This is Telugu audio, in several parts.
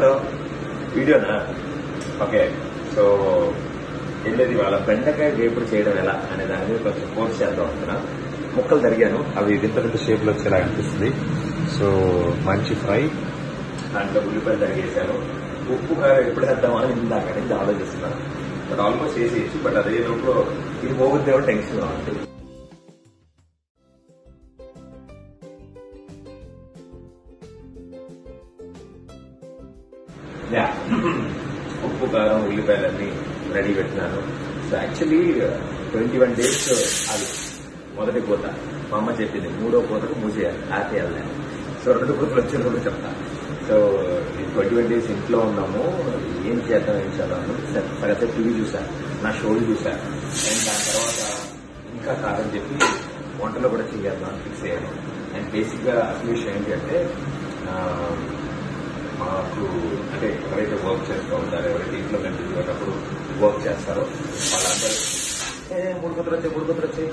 హలో వీడియోనా ఓకే సో వెళ్ళేది వాళ్ళ బెండకాయ వేపుడు చేయడం ఎలా అనే దాని మీద కొంచెం కోర్స్ చేద్దాం అనుకున్నా ముక్కలు తరిగాను అవి వింత వింత షేప్ లో వచ్చేలా అనిపిస్తుంది సో మంచి ఫ్రై దాంట్లో ఉల్లిపాయలు తరిగేశాను ఉప్పు కారం ఎప్పుడు వేద్దామని ఇందాక నుంచి ఆలోచిస్తున్నాను బట్ ఆల్మోస్ట్ వేసేయచ్చు బట్ అదే లోపల ఇది పోగొద్దేమో టెన్షన్ ఉంటుంది యా ఉప్పు కారం ఉల్లిపాయలన్నీ రెడీ పెట్టినాను so actually twenty one days అది మొదటి పూత మా అమ్మ చెప్పింది మూడో పూతకు మూసేయాలి ఆపేయాలి సో రెండు పూతలు వచ్చినప్పుడు చెప్తా సో ఈ ట్వంటీ వన్ డేస్ ఇంట్లో ఉన్నాము ఏం చేద్దాం ఏం చేద్దాం సరే సరే టీవీ చూసాను నా షోలు చూసాను అండ్ దాని తర్వాత ఇంకా కాదని చెప్పి వంటలో కూడా చేయాలి ఫిక్స్ అయ్యాను అండ్ బేసిక్గా అసలు విషయం ఏంటి అంటే ఆ, మాకు అంటే ఎవరైతే వర్క్ చేస్తూ ఉంటారో ఎవరైతే ఇంట్లో కనిపించేటప్పుడు వర్క్ చేస్తారో వాళ్ళందరూ ఏ మూడు కుతులు వచ్చాయి మూడు కుతులు వచ్చాయి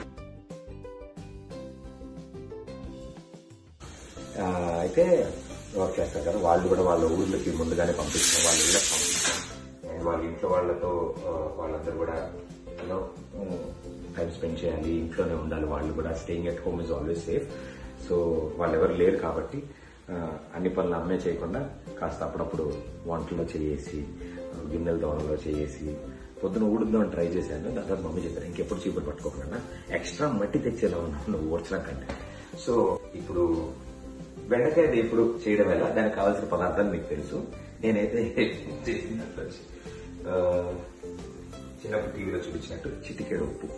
ఆ, అయితే వర్క్ చేస్తారు కదా వాళ్ళు కూడా వాళ్ళ ఊళ్ళకి ముందుగానే పంపిస్తాం వాళ్ళ ఇళ్ళకి పంపిస్తాం అండ్ వాళ్ళ ఇంట్లో వాళ్ళతో ఆ, వాళ్ళందరూ కూడా యూనో టైం స్పెండ్ చేయాలి ఇంట్లోనే ఉండాలి వాళ్ళు కూడా staying at home is always safe so వాళ్ళు ఎవరు లేరు కాబట్టి ఆ, అన్ని పనులు అమ్మే చేయకుండా కాస్త అప్పుడప్పుడు వంటలో చేసి గిన్నెల దోనలో చేసి పొద్దున ఊడుద్దామని ట్రై చేశాను దాని తర్వాత మమ్మీ చెప్పారు ఇంకెప్పుడు చీపురు పట్టుకోకుండా ఎక్స్ట్రా మట్టి తెచ్చేలా ఉన్నాను నువ్వు ఊడ్చడం కంటే సో ఇప్పుడు బెండకాయ వేపుడు చేయడం ఎలా దానికి కావాల్సిన పదార్థాలు మీకు తెలుసు నేనైతే చేసినట్లు వచ్చి ఆ, చిన్నప్పుడు టీవీలో చూపించినట్టు చిటికెడు ఉప్పు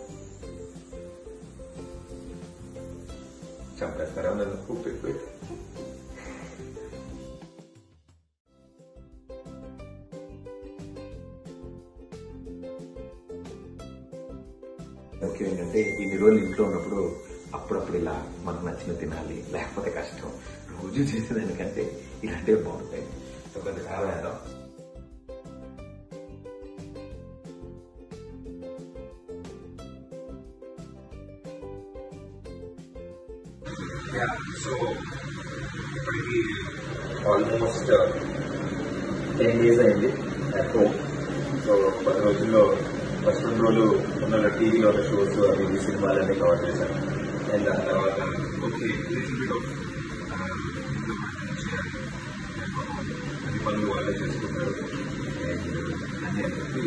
చంపేస్తారా నన్ను ఉప్పు ఎక్కువ ముఖ్యం ఏంటంటే ఇన్ని రోజులు ఇంట్లో ఉన్నప్పుడు అప్పుడప్పుడు ఇలా మనకు నచ్చిన తినాలి లేకపోతే కష్టం రోజు చేసేదానికంటే ఇలాంటివి బాగుంటాయి సో కొంచెం కారం వేద్దాం సో ఇప్పటికి ఆల్మోస్ట్ టెన్ డేస్ అయింది అట్ హోమ్ సో పది రోజుల్లో ఫస్ట్ రెండు రోజులు ఉన్న టీవీలో ఉన్న షోస్ అవి ఇవి సినిమాలన్నీ కవర్ చేశాను అండ్ దాని తర్వాత ఓకే లిటిల్ బిట్ ఆఫ్ అన్ని పనులు వాళ్ళే చేసుకుంటారు And అన్నీ అని చెప్పి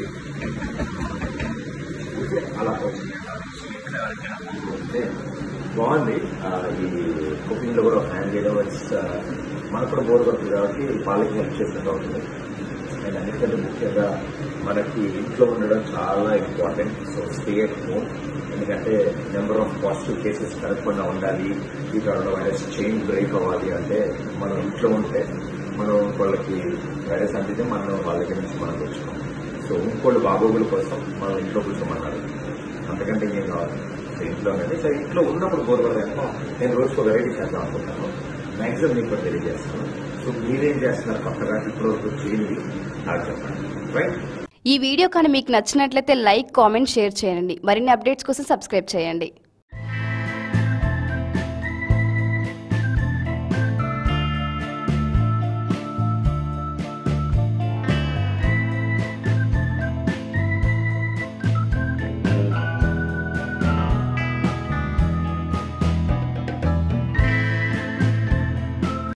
ఓకే, అలా వచ్చింది సో ఇక్కడ అంటే బాగుంది ఆ, ఈ కుకింగ్ లో కూడా హ్యాండ్ చేయడం ఇట్స్ మనకు కూడా బోర్ కొడుతుంది కాబట్టి వాళ్ళకి హెల్ప్ చేసినట్టు అవుతుంది అండ్ అన్నిటికంటే ముఖ్యంగా మనకి ఇంట్లో ఉండడం చాలా important so stay at home ఎందుకంటే నెంబర్ ఆఫ్ పాజిటివ్ కేసెస్ పెరగకుండా ఉండాలి ఈ కరోనా వైరస్ చైన్ బ్రేక్ అవ్వాలి అంటే మనం ఇంట్లో ఉంటే మనం వాళ్ళకి వైరస్ అందితే మనం వాళ్ళ దగ్గర నుంచి మనం తెచ్చుకోం సో ఇంకోళ్ళు బాగోగుల కోసం మనం ఇంట్లో కూర్చోమన్నారు అంతకంటే ఇంకేం కావాలి సో ఇంట్లో అంటే సరే ఇంట్లో ఉన్నప్పుడు బోర్పడదాను నేను రోజుకో వెరైటీ చేద్దాం అనుకుంటాను మ్యాక్సిమం మీకు కూడా తెలియజేస్తాను సో మీరేం చేస్తున్నారు కొత్తగా ఇప్పుడు వరకు చేయనిది నాకు చెప్పండి రైట్ ఈ వీడియో కానీ మీకు నచ్చినట్లయితే లైక్ కామెంట్ షేర్ చేయండి మరిన్ని అప్డేట్స్ కోసం సబ్స్క్రైబ్ చేయండి